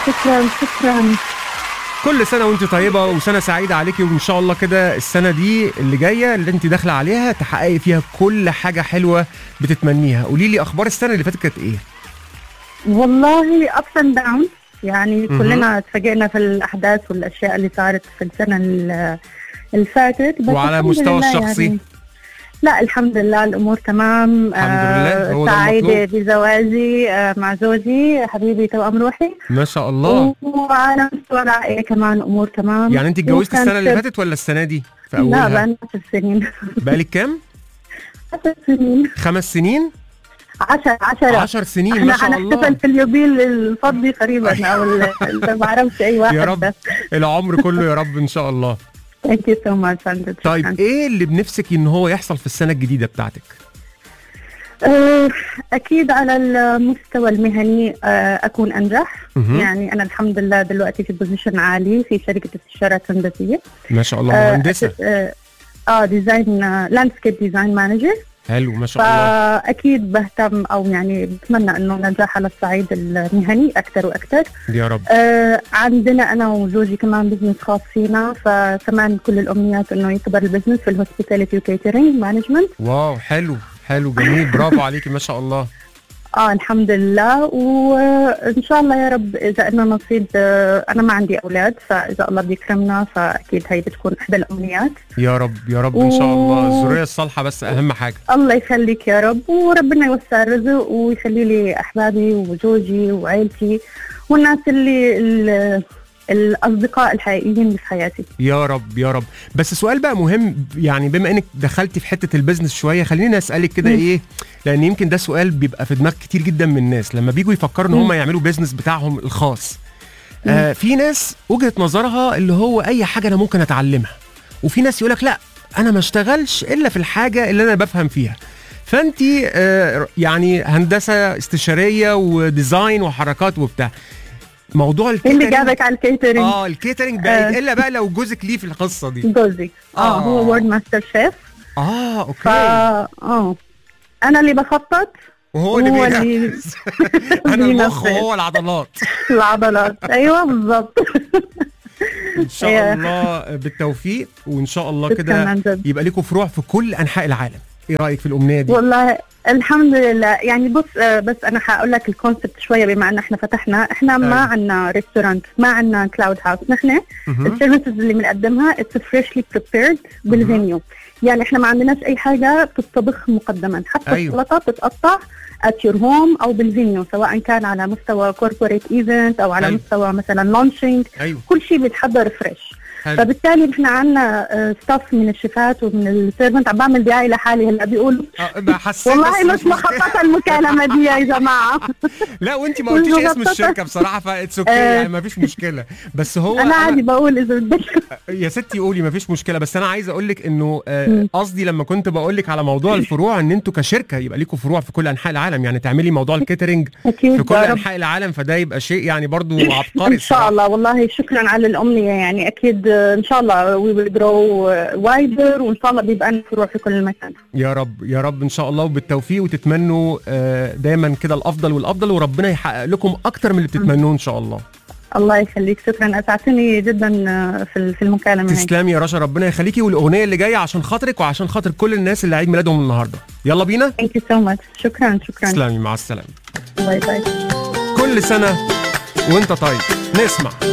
شكرا شكرا كل سنه وانت طيبه وسنه سعيده عليكي وان شاء الله كده السنه دي اللي جايه اللي انت داخله عليها تحققي فيها كل حاجه حلوه بتتمنيها قولي لي اخبار السنه اللي فاتت كانت ايه والله ابس اند داون يعني مهم. كلنا اتفاجئنا في الاحداث والاشياء اللي صارت في السنه ال- اللي فاتت بس وعلى الحمد المستوى لله الشخصي؟ يعني لا الحمد لله الامور تمام الحمد لله، هو ده سعيده المطلوب. بزواجي آه، مع زوجي حبيبي توأم روحي ما شاء الله وعلى مستوى العائله كمان امور تمام يعني انت اتجوزتي وكان السنه اللي في- فاتت ولا السنه دي في لا اولها بقى عشر سنين بقالك كام عشر سنين خمس سنين عشر عشرة عشر سنين احنا ما شاء هنحتفل الله في اليوبيل الفضي قريبا او ال- ما بعرفش اي واحد يا رب العمر كله يا رب ان شاء الله ثانك يو سو ماتش شكرا طيب ايه اللي بنفسك ان هو يحصل في السنه الجديده بتاعتك آه، اكيد على المستوى المهني آه، اكون انجح مهم. يعني انا الحمد لله دلوقتي في بوزيشن عالي في شركه استشارات هندسيه ما شاء الله آه، مهندسه اه آه، ديزاين لاندسكيب ديزاين مانجر حلو ما شاء الله فاكيد بهتم او يعني بتمنى انه نجاح على الصعيد المهني اكثر واكثر يا رب آه عندنا انا وزوجي كمان بزنس خاص فينا فكمان كل الامنيات انه يكبر البزنس في الهوسبيتاليتي وكيترينج مانجمنت واو حلو حلو جميل برافو عليكي ما شاء الله اه الحمد لله وان شاء الله يا رب اذا لنا نصيب آه انا ما عندي اولاد فاذا الله بيكرمنا فاكيد هي بتكون احدى الامنيات يا رب يا رب ان شاء الله و- الذريه الصالحه بس اهم حاجه الله يخليك يا رب وربنا يوسع الرزق ويخلي لي احبابي وزوجي وعيلتي والناس اللي ال- الاصدقاء الحقيقيين اللي في حياتي يا رب يا رب بس سؤال بقى مهم يعني بما انك دخلتي في حته البيزنس شويه خليني اسالك كده مم. ايه لان يمكن ده سؤال بيبقى في دماغ كتير جدا من الناس لما بيجوا يفكروا ان مم. هم يعملوا بيزنس بتاعهم الخاص آه في ناس وجهه نظرها اللي هو اي حاجه انا ممكن اتعلمها وفي ناس يقولك لا انا ما اشتغلش الا في الحاجه اللي انا بفهم فيها فانت آه يعني هندسه استشاريه وديزاين وحركات وبتاع موضوع إيه اللي الكيترينج جابك على الكيترينج اه الكيترينج بقى آه. الا بقى لو جوزك ليه في القصه دي جوزي اه آه. هو وورد ماستر شيف اه ف اوكي اه انا اللي بخطط وهو اللي هو بينفذ انا المخ بينفذ. وهو العضلات العضلات ايوه بالضبط ان شاء إيه. الله بالتوفيق وان شاء الله شكراً كده عن جد. يبقى لكم فروع في كل انحاء العالم ايه رايك في الامنيه دي والله الحمد لله يعني بص آه، بس انا هقول لك الكونسبت شويه بما ان احنا فتحنا احنا ما أيوة. عندنا ريستورانت ما عندنا كلاود هاوس نحن مهم. السيرفيسز اللي بنقدمها اتس فريشلي بريبيرد بالفينيو يعني احنا ما عندناش اي حاجه بتطبخ مقدما حتى أيوة. السلطه بتتقطع ات يور هوم او بالفينيو سواء كان على مستوى كوربوريت ايفنت او على أيوة. مستوى مثلا لونشينج ايوه كل شيء بيتحضر فريش حلو فبالتالي احنا عندنا ستاف من الشيفات ومن السيرفنت عم بعمل دعايه لحالي هلا بيقولوا آه، بقى حسيت والله بس مش مشكلة. مخططه المكالمه دي يا جماعه لا وانت ما قلتيش مش اسم مخططة. الشركه بصراحه فاتس اوكي آه. يعني ما فيش مشكله بس هو انا عادي بقول اذا بدك يا ستي قولي ما فيش مشكله بس انا عايز اقول لك انه آه، مم. قصدي لما كنت بقول لك على موضوع الفروع ان انتوا كشركه يبقى ليكوا فروع في كل انحاء العالم يعني تعملي موضوع الكيترينج اكيد في كل يا رب. انحاء العالم فده يبقى شيء يعني برضو عبقري ان شاء الله والله شكرا على الامنيه يعني اكيد آه، ان شاء الله وي ويل جرو وايدر وان شاء الله بيبقى لنا فروع في كل مكان يا رب يا رب ان شاء الله وبالتوفيق وتتمنوا آه، دايما كده الافضل والافضل وربنا يحقق لكم اكتر من اللي بتتمنوه ان شاء الله الله يخليك شكرا اسعدتني جدا آه، في في المكالمه هيك تسلمي يا رشا ربنا يخليكي والاغنيه اللي جايه عشان خاطرك وعشان خاطر كل الناس اللي عيد ميلادهم النهارده يلا بينا ثانك يو سو ماتش شكرا شكرا تسلمي مع السلامه باي باي كل سنه وانت طيب نسمع